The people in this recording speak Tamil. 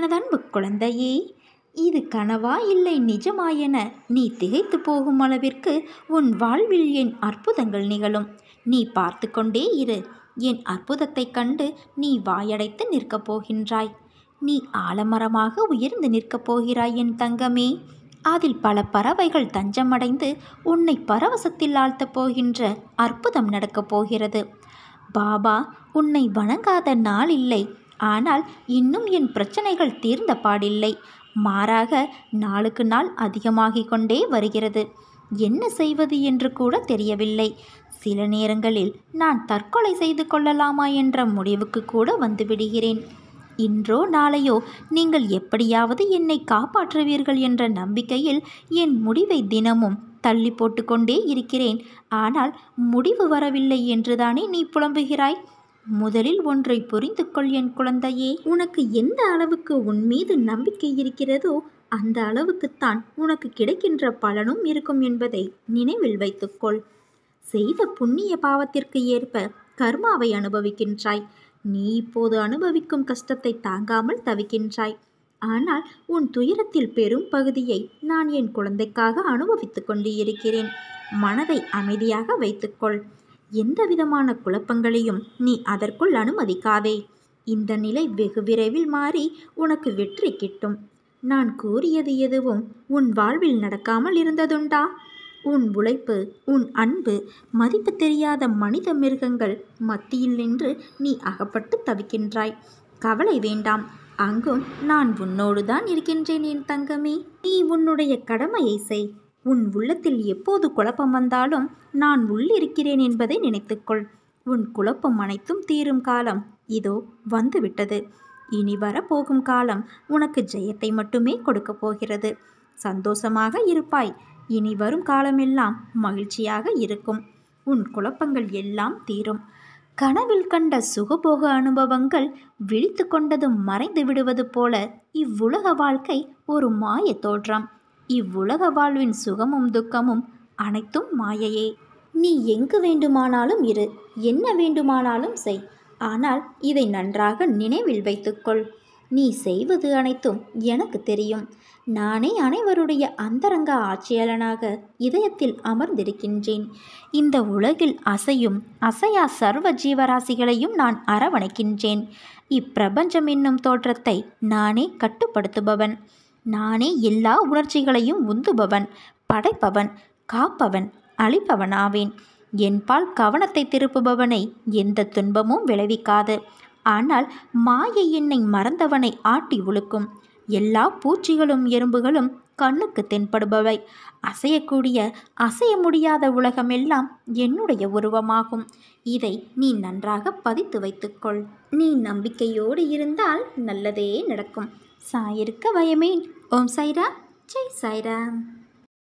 எனதன்பு குழந்தையே இது கனவா இல்லை நிஜமா என நீ திகைத்து போகும் அளவிற்கு உன் வாழ்வில் என் அற்புதங்கள் நிகழும் நீ பார்த்து கொண்டே இரு என் அற்புதத்தைக் கண்டு நீ வாயடைத்து நிற்கப் போகின்றாய் நீ ஆலமரமாக உயர்ந்து நிற்கப் போகிறாய் என் தங்கமே அதில் பல பறவைகள் தஞ்சமடைந்து உன்னை பரவசத்தில் ஆழ்த்தப் போகின்ற அற்புதம் நடக்கப் போகிறது பாபா உன்னை வணங்காத நாள் இல்லை ஆனால் இன்னும் என் பிரச்சனைகள் தீர்ந்த பாடில்லை மாறாக நாளுக்கு நாள் அதிகமாகிக் கொண்டே வருகிறது என்ன செய்வது என்று கூட தெரியவில்லை சில நேரங்களில் நான் தற்கொலை செய்து கொள்ளலாமா என்ற முடிவுக்கு கூட வந்துவிடுகிறேன் இன்றோ நாளையோ நீங்கள் எப்படியாவது என்னை காப்பாற்றுவீர்கள் என்ற நம்பிக்கையில் என் முடிவை தினமும் தள்ளி போட்டுக்கொண்டே இருக்கிறேன் ஆனால் முடிவு வரவில்லை என்றுதானே நீ புலம்புகிறாய் முதலில் ஒன்றை புரிந்து கொள் என் குழந்தையே உனக்கு எந்த அளவுக்கு உன் மீது நம்பிக்கை இருக்கிறதோ அந்த அளவுக்குத்தான் உனக்கு கிடைக்கின்ற பலனும் இருக்கும் என்பதை நினைவில் வைத்துக்கொள் செய்த புண்ணிய பாவத்திற்கு ஏற்ப கர்மாவை அனுபவிக்கின்றாய் நீ இப்போது அனுபவிக்கும் கஷ்டத்தை தாங்காமல் தவிக்கின்றாய் ஆனால் உன் துயரத்தில் பெரும் பகுதியை நான் என் குழந்தைக்காக அனுபவித்துக் கொண்டு இருக்கிறேன் மனதை அமைதியாக வைத்துக்கொள் எந்த விதமான குழப்பங்களையும் நீ அதற்குள் அனுமதிக்காதே இந்த நிலை வெகு விரைவில் மாறி உனக்கு வெற்றி கிட்டும் நான் கூறியது எதுவும் உன் வாழ்வில் நடக்காமல் இருந்ததுண்டா உன் உழைப்பு உன் அன்பு மதிப்பு தெரியாத மனித மிருகங்கள் மத்தியில் நின்று நீ அகப்பட்டு தவிக்கின்றாய் கவலை வேண்டாம் அங்கும் நான் உன்னோடு தான் இருக்கின்றேன் என் தங்கமே நீ உன்னுடைய கடமையை செய் உன் உள்ளத்தில் எப்போது குழப்பம் வந்தாலும் நான் உள்ளிருக்கிறேன் என்பதை நினைத்துக்கொள் உன் குழப்பம் அனைத்தும் தீரும் காலம் இதோ வந்துவிட்டது இனி வரப்போகும் காலம் உனக்கு ஜெயத்தை மட்டுமே கொடுக்கப் போகிறது சந்தோஷமாக இருப்பாய் இனி வரும் காலமெல்லாம் மகிழ்ச்சியாக இருக்கும் உன் குழப்பங்கள் எல்லாம் தீரும் கனவில் கண்ட சுகபோக அனுபவங்கள் விழித்து கொண்டதும் மறைந்து விடுவது போல இவ்வுலக வாழ்க்கை ஒரு மாய தோற்றம் இவ்வுலக வாழ்வின் சுகமும் துக்கமும் அனைத்தும் மாயையே நீ எங்கு வேண்டுமானாலும் இரு என்ன வேண்டுமானாலும் செய் ஆனால் இதை நன்றாக நினைவில் வைத்துக்கொள் நீ செய்வது அனைத்தும் எனக்கு தெரியும் நானே அனைவருடைய அந்தரங்க ஆட்சியாளனாக இதயத்தில் அமர்ந்திருக்கின்றேன் இந்த உலகில் அசையும் அசையா சர்வ ஜீவராசிகளையும் நான் அரவணைக்கின்றேன் இப்பிரபஞ்சம் என்னும் தோற்றத்தை நானே கட்டுப்படுத்துபவன் நானே எல்லா உணர்ச்சிகளையும் உந்துபவன் படைப்பவன் காப்பவன் அழிப்பவனாவேன் என்பால் கவனத்தை திருப்புபவனை எந்த துன்பமும் விளைவிக்காது ஆனால் மாயை என்னை மறந்தவனை ஆட்டி உழுக்கும் எல்லா பூச்சிகளும் எறும்புகளும் கண்ணுக்கு தென்படுபவை அசையக்கூடிய அசைய முடியாத உலகமெல்லாம் என்னுடைய உருவமாகும் இதை நீ நன்றாக பதித்து வைத்துக்கொள் நீ நம்பிக்கையோடு இருந்தால் நல்லதே நடக்கும் சாயிருக்க பயமேன் ஓம் சாய்ராம் ஜெய் சாய்ராம்